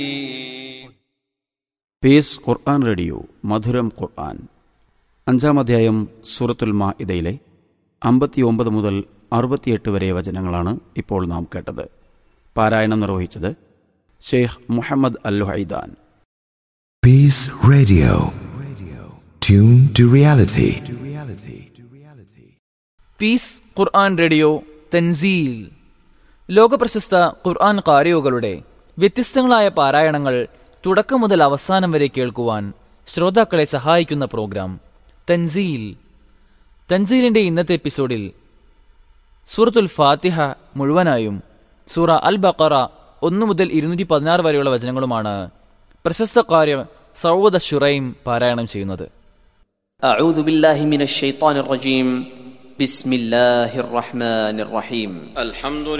Piece Quran radio മധുരം ഖുർആൻ അഞ്ചാം അധ്യായം സൂറത്തുൽ മാഇദയിലെ അമ്പത്തിയൊമ്പത് മുതൽ അറുപത്തിയെട്ട് വരെ വചനങ്ങളാണ് ഇപ്പോൾ നാം കേട്ടത് പാരായണം നിർവഹിച്ചത് Sheikh Muhammad al Haidan Peace Radio. Tune to reality. Peace Quran radio Tanzil ലോകപ്രശസ്ത ഖുർആൻ കാരിയോകളുടെ വ്യത്യസ്തങ്ങളായ പാരായണങ്ങൾ തുടക്കം മുതൽ അവസാനം വരെ കേൾക്കുവാൻ ശ്രോതാക്കളെ സഹായിക്കുന്ന പ്രോഗ്രാം തൻസീൽ തൻസീലിന്റെ ഇന്നത്തെ എപ്പിസോഡിൽ സൂറത്തുൽ ഫാത്തിഹ മുഴുവനായും സൂറ അൽ ബക്കറ ഒന്നു മുതൽ ഇരുന്നൂറ്റി പതിനാറ് വരെയുള്ള വചനങ്ങളുമാണ് പ്രശസ്ത കാര്യ സൗദ ഷുറൈം പാരായണം ചെയ്യുന്നത് أعوذ بالله من الشيطان الرجيم بسم الله الرحمن الرحيم الحمد